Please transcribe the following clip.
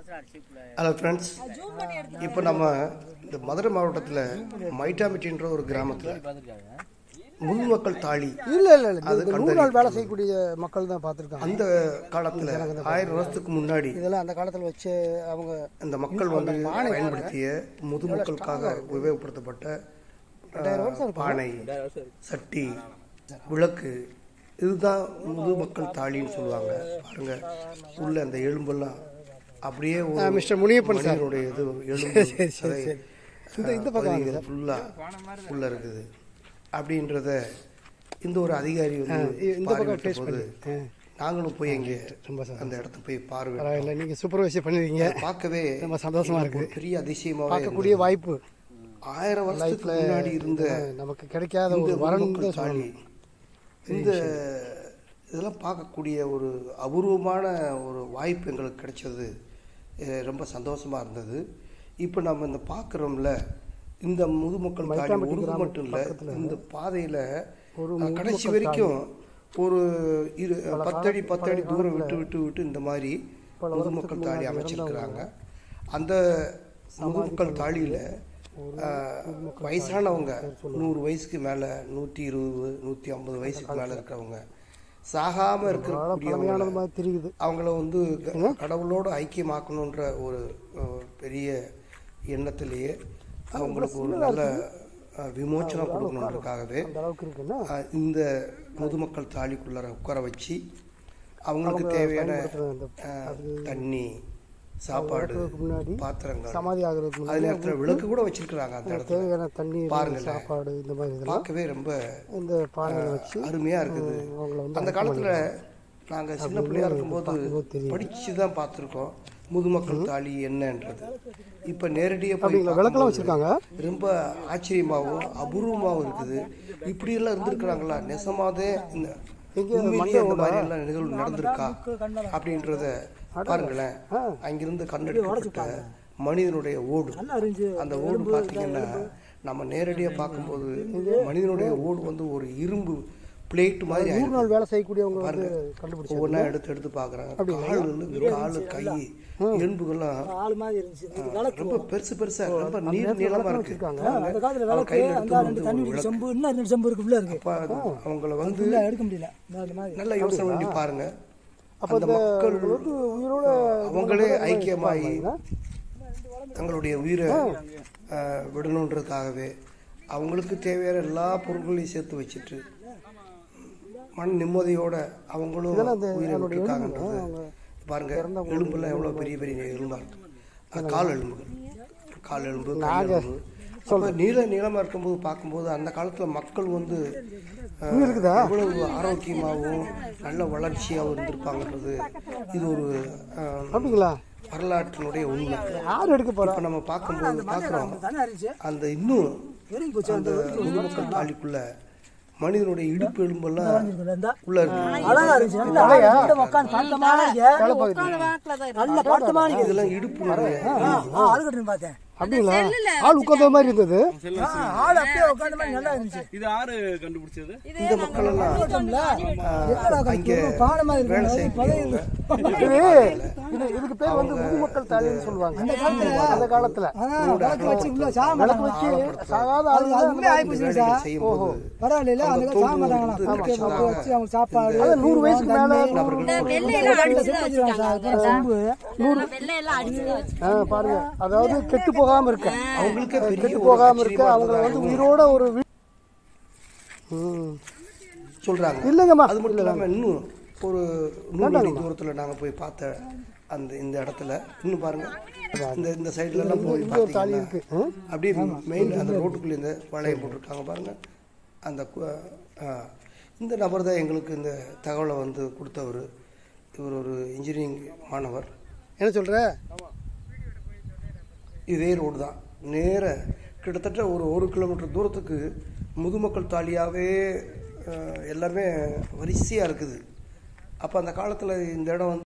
Hello friends இப்போ நம்ம இந்த மதுரை மாவட்டத்தில் மைட்டாமிட்டின்ற ஒரு கிராமத்தில் முன்மக்கள் தாலி இல்ல இல்ல இல்ல அது இந்த நூறு நாள் வேலை செய்யக்கூடிய மக்கள் தான் பார்த்துருக்காங்க அந்த காலத்தில் ஆயிரம் வருஷத்துக்கு முன்னாடி இதெல்லாம் அந்த காலத்துல வச்சு அவங்க அந்த மக்கள் வந்து பயன்படுத்திய முதுமக்களுக்காக உபயோகப்படுத்தப்பட்ட அஹ், பானை சட்டி விளக்கு இதுதான் முதுமக்கள் தாலின்னு சொல்லுவாங்க பாருங்க உள்ள அந்த எலும்பெல்லாம் அப்படியே ஒரு மிஸ்டர் முனியப்பன் சார் மனிதனுடைய இது எலும்பு சரி, சரி, சரி. இந்த இந்த பக்கம் வாங்க சார். ஃபுல்லாக உள்ள இருக்குது அப்படின்றத இந்த ஒரு அதிகாரி வந்து இந்த பக்கம் பார்வையிட்ட face போது பண்ணி. ஆ. நாங்களும் போய் அங்கே ரொம்ப சந்தோஷம். அந்த இடத்த போய் பார்வை பரவாயில்ல நீங்க சூப்பர்வைசர் பண்ணிருக்கீங்க பார்க்கவே ரொம்ப சந்தோஷமா இருக்கு ஒரு பெரிய அதிசயமாவே பார்க்கக்கூடிய வாய்ப்பு ஆயிரம் வருஷத்துக்கு முன்னாடி இருந்த அஹ், நமக்கு கிடைக்காத இந்த ஒரு வரன் முதுமக்கள் தான் தாலி சொல்லணும் இந்த இதெல்லாம் பார்க்கக்கூடிய ஒரு அபூர்வமான ஒரு வாய்ப்பு எங்களுக்கு கிடைச்சது அஹ், ரொம்ப சந்தோஷமா இருந்தது இப்போ நம்ம இந்த பார்க்குறோம்ல இந்த முதுமக்கள் தாலி மைக்காம்பட்டி ஒரு கிராமம் மட்டும் இல்லை பக்கத்துல இந்த பாதையில் ஒரு கடைசி வரைக்கும் ஒரு இரு பத்தடி பத்தடி தூரம் விட்டு விட்டு விட்டு இந்த மாதிரி முதுமக்கள் தாலி அமைச்சிருக்கிறாங்க அந்த முதுமக்கள் தாலியில் வயசானவங்க நூறு வயசுக்கு மேலே நூற்றி இருபது நூற்றி ஐம்பது வயசுக்கு மேலே இருக்கிறவங்க சாகாமல் இருக்கக்கூடியவங்க பழமையானது மாதிரி தெரியுது அவங்கள வந்து க- கடவுளோடு ஐக்கியமாக்கணுன்ற ஒரு அஹ், பெரிய எண்ணத்திலேயே அவங்களுக்கு ஒரு நல்ல அஹ், விமோச்சனம் கொடுக்கணுன்றதுக்காகவே அந்த அளவுக்கு இருக்குன்னா அஹ், இந்த முதுமக்கள் தாலிக்குள்ளார உட்கார வச்சு அவங்களுக்கு தேவையான அந்த அஹ், தண்ணி சாப்பாடு இறக்குறதுக்கு முன்னாடி பாத்திரங்கள் சமாதி ஆகிறதுக்கு முன்னாடி அது நேரத்தில் விளக்கு கூட வச்சிருக்கிறாங்க அந்த இடத்துல தேவையான தண்ணீர் பாருங்களேன். சாப்பாடு இந்த மாதிரி இதெல்லாம் பார்க்கவே ரொம்ப இந்த பானைகளை வச்சு அருமையா இருக்குது அவங்கள வந்து அந்த காலத்துல நாங்க சின்ன பிள்ளையா இருக்கும்போது பார்க்கும்போது தெரியும். படிச்சு தான் பார்த்துருக்கோம் முதுமக்கள் தாலி என்னன்றது இப்ப நேரடியா போய் அப்படிங்களா விளக்கெல்லாம் பார்க்கும்போது வச்சிருக்காங்க ரொம்ப ஆச்சரியமாவும் அபூர்வமாவும் இருக்குது இப்படி எல்லாம் இருந்திருக்கிறாங்களா நெசமாதே இந்த உண்மையிலேயே அந்த மாதிரி எல்லாம் நிகழ்வு நடந்திருக்கா அப்படின்றத பாருங்களேன் அங்கிருந்து கண்ணெடுக்கப்பட்ட மனிதனுடைய ஓடு அந்த ஓடு பார்த்தீங்கன்னா நம்ம நேரடியா பார்க்கும்போது மனிதனுடைய ஓடு வந்து ஒரு இரும்பு பிளேட் மாதிரி நூறு நாள் வேலை செய்யக்கூடியவங்க வந்து பாருங்க கண்டுபிடிச்சு ஒவ்வொன்றா எடுத்து எடுத்து பார்க்குறாங்க கால் காலு கை எலும்புகள்லாம் ஆள் மாதிரி இருந்துச்சு இது விளக்கு ரொம்ப பெருசு பெருசா ரொம்ப நீர் நீளமா இருக்கு அந்த காலத்துல அவர் விளக்கு கையில அந்த எடுத்து ரெண்டு வந்து தண்ணி ஒரு குடிக்க விளக்கு. செம்பு இன்னும் ரெண்டு செம்பு இருக்கு உள்ள இருக்கு அப்ப அது அவங்கள வந்து உள்ள எடுக்க முடியல இந்த அந்த மாதிரி நல்லா யோசனை பண்ணி பாருங்க அப்ப அந்த இந்த மக்கள் வந்து உயிரோட அவங்களே ஐக்கியமாகி தங்களுடைய உயிரை அஹ், விடணுன்றதுக்காகவே அவங்களுக்கு தேவையான எல்லா பொருட்களையும் சேர்த்து வச்சுட்டு மன நிம்மதியோட அவங்களும் உயிரை விட்டுருக்காங்கன்றது பாருங்க எலும்புலாம் எவ்வளோ பெரிய பெரிய எலும்பா இருக்கு அது கால் எலும்புகள் கால் எலும்பு கை எலும்பு அப்ப நீள நீளமா இருக்கும்போது பார்க்கும்போது அந்த காலத்துல மக்கள் வந்து அஹ், எவ்வளவு ஆரோக்கியமாகவும் நல்ல வளர்ச்சியாகவும் இருந்திருப்பாங்கன்றது இது ஒரு அஹ், அப்படிங்களா வரலாற்றினுடைய உண்மை யார் எடுக்க போறா இப்ப நம்ம பார்க்கும்போது பார்க்குறோம் தனியா இருந்துச்சு அந்த இன்னும் இறங்கி போச்சு அந்த முதுமக்கள் தாலிக்குள்ள மனிதனுடைய இடுப்பு எலும்பெல்லாம் இந்த உள்ள இருக்கு அழகா இருந்துச்சு நல்லா ஆளு உட்காந்து பார்த்தமான நல்ல பார்த்தமான இதெல்லாம் இடுப்பு அழுகட்டு பார்த்தேன் அப்படிங்களா ஆள் உட்கார்ந்த மாதிரி இருந்தது ஆ, ஆள் அப்படியே உட்காந்த மாதிரி நல்லா இருந்துச்சு இது யாரு கண்டுபிடிச்சது இந்த மக்கள் எல்லாம் பார்த்தோம்ல எங்கடா அங்கே உட்காந்து பானை மாதிரி வேலை இருக்கு பதவி செய்யக்கூடியவங்க இது இதுக்கு பேர் வந்து முதுமக்கள் தாலின்னு சொல்லுவாங்க அந்த காலத்துல விளக்கு வச்சு உள்ள சாம விளக்கு வச்சு சாகாத அது ஆளுங்க அதுவுமே ஆயிப்போச்சு சார் வேலைகள் செய்யும்போது பரவாயில்ல அந்த தோல் சாம வந்து வச்சு வச்சு அவங்க சாப்பாடு அதான் நூறு வயசுக்கு மேல செம்பு வெள்ளையெல்லாம் அடிச்சு ஆ, பாருங்க அதாவது கெட்டு போகாம இருக்க அவங்களுக்கே பெரிய கெட்டு ஒரு போகாம இருக்க ஆச்சரியமா அவங்கள வந்து இருந்தது. உயிரோட ஒரு வீ- ம். சொல்றாங்க இல்லைங்கம்மா அது மட்டும் இல்லாம இன்னும் ஒரு நூறு அடி தூரத்துல நாங்க போய் பார்த்த அந்த இந்த இடத்துல இன்னும் பாருங்க இந்த இந்த சைடுல எல்லாம் போய் தாலி பார்த்தீங்கன்னா இருக்கு ம். அப்படியே மெயின் அந்த ரோட்டுக்குள்ள இந்த வளையம் போட்டிருக்காங்க பாருங்க அந்த கு- ஆ, இந்த நபர் தான் எங்களுக்கு இந்த தகவலை வந்து கொடுத்தவர் இவர் ஒரு இன்ஜினியரிங் மாணவர் என்ன சொல்ற இதே ரோடு தான் நேர கிட்டத்தட்ட ஒரு ஒரு கிலோமீட்டர் தூரத்துக்கு முதுமக்கள் தாலியாகவே எல்லாமே வரிசையாக இருக்குது அப்போ அந்த காலத்தில் இந்த இடம் வந்து